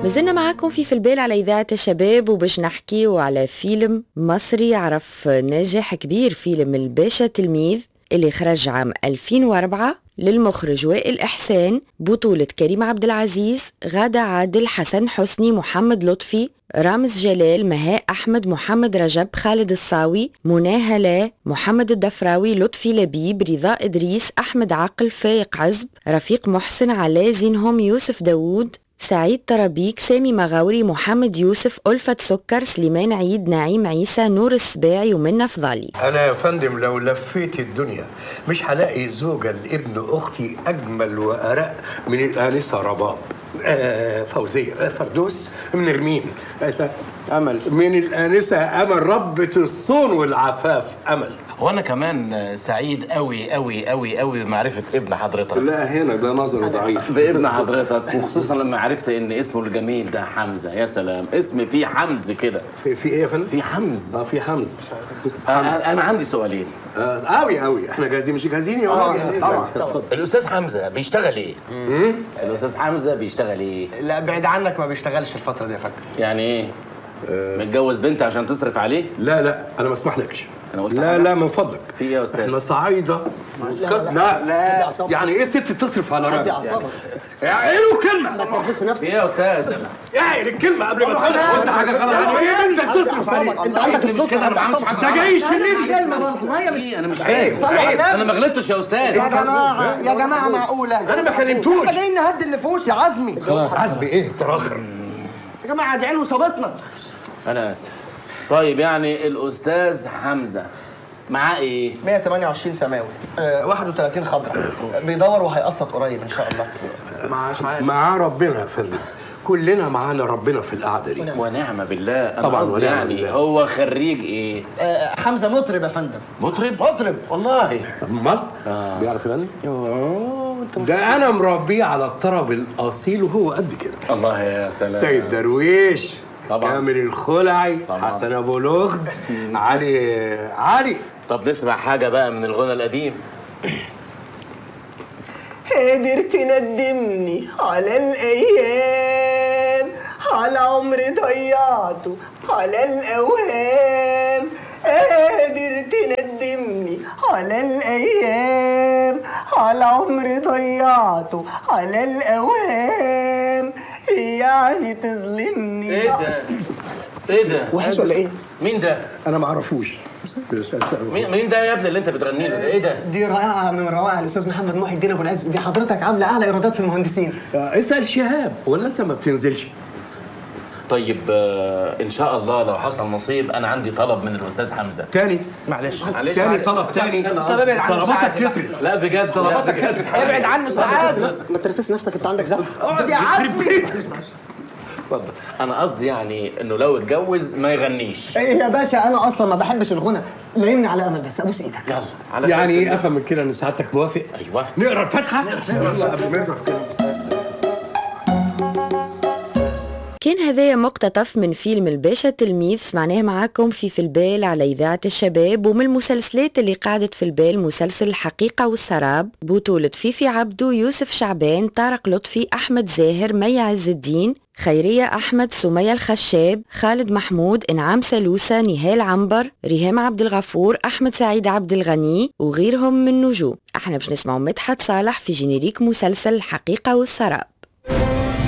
مازلنا معاكم في في البال على إذاعة الشباب وباش نحكيو على فيلم مصري عرف ناجح كبير فيلم الباشا تلميذ اللي خرج عام 2004 للمخرج وائل إحسان بطولة كريم عبد العزيز غادة عادل حسن حسني محمد لطفي رامز جلال مهاء أحمد محمد رجب خالد الصاوي منى هلا محمد الدفراوي لطفي لبيب رضا إدريس أحمد عقل فايق عزب رفيق محسن علاء زينهم يوسف داوود سعيد طرابيك سامي مغاوري محمد يوسف ألفت سكر سليمان عيد نعيم عيسى نور السباعي ومنى فضالي أنا يا فندم لو لفيت الدنيا مش هلاقي زوجة لابن أختي أجمل وأرق من الآنسة رباب آه فوزية آه فردوس من رمين آه أمل من الآنسة أمل ربة الصون والعفاف أمل وانا كمان سعيد قوي قوي قوي قوي بمعرفه ابن حضرتك لا هنا ده نظره ضعيف بابن حضرتك وخصوصا لما عرفت ان اسمه الجميل ده حمزه يا سلام اسم فيه حمز كده في, في ايه يا فندم؟ في حمز اه في حمز انا أنا عندي سؤالين آه، قوي قوي احنا جاهزين مش جاهزين يا ولد جاهزين طبعا جاهزين. طبعا الاستاذ حمزه بيشتغل ايه الاستاذ حمزه بيشتغل ايه لا بعيد عنك ما بيشتغلش الفترة دي يا فندم يعني ايه متجوز بنت عشان تصرف عليه لا لا انا ما اسمحلكش أنا قلت لا حاجة؟ لا من فضلك في ايه يا استاذ احنا صعايدة لا لا, لا يعني ايه ست تصرف على هدي راجل اعصابك اعقلوا كلمة تحبس في نفسك ايه يا استاذ اعقل الكلمة قبل ما تقولها قلت حاجة غلط يعني ايه بنتك تصرف عليك انت عندك السكر كده انا ما عملتش حاجه ده جاي يشيلني كلمه برضه ما هي مش انا مش عيب، فاهم عيب. انا ما غلطتش يا استاذ يا جماعة يا جماعة معقولة انا ما كلمتوش احنا جايين نهدي النفوس يا عزمي حسبي ايه تراخر يا جماعة ادعي له وصابتنا انا اسف طيب يعني الاستاذ حمزه معاه ايه 128 سماوي آه 31 خضرا بيدور وهيقسط قريب ان شاء الله مش عارف معاه ربنا يا فندم كلنا معانا ربنا في القعدة دي ونعم بالله انا طبعاً قصدي ونعم يعني بالله. هو خريج ايه آه حمزة مطرب يا فندم مطرب مطرب والله امال بيعرف يغني ده انا مربيه على الطرب الاصيل وهو قد كده الله يا سلام سيد درويش طبعاً. كامل الخلعي طبعاً. حسن ابو لغد علي علي طب نسمع حاجه بقى من الغنى القديم قادر تندمني على الايام على عمري ضيعته على الاوهام قادر تندمني على الايام على عمري ضيعته على الاوهام يعني تظلمني ايه ده ايه ده وحش ولا ايه؟ مين ده انا ما اعرفوش مين مين ده يا ابني اللي انت بتغني له ده ايه ده دي رائعه من روائع الاستاذ محمد محي الدين ابو العز دي حضرتك عامله اعلى ايرادات في المهندسين آه، اسال شهاب ولا انت ما بتنزلش طيب آه ان شاء الله لو حصل نصيب انا عندي طلب من الاستاذ حمزه تاني معلش معلش تاني طلب تاني طب ابعد عنه طلباتك ساعات بقى. كترت لا بجد طلباتك ابعد عنه ساعات ما تنرفزش نفسك انت عندك زهق اقعد يا عزمي اتفضل انا قصدي يعني انه لو اتجوز ما يغنيش ايه يا باشا انا اصلا ما بحبش الغنى لايمني على امل بس ابوس ايدك يلا على يعني خير. ايه افهم من كده ان سعادتك موافق ايوه نقرا الفاتحه يلا قبل ما نقرا كده كان هذايا مقتطف من فيلم الباشا تلميذ سمعناه معاكم في في البال على إذاعة الشباب ومن المسلسلات اللي قعدت في البال مسلسل الحقيقة والسراب بطولة فيفي عبدو يوسف شعبان طارق لطفي أحمد زاهر مي عز الدين خيرية أحمد سمية الخشاب خالد محمود إنعام سلوسة نهال عنبر ريهام عبد الغفور أحمد سعيد عبد الغني وغيرهم من نجوم احنا باش نسمعوا مدحت صالح في جينيريك مسلسل الحقيقة والسراب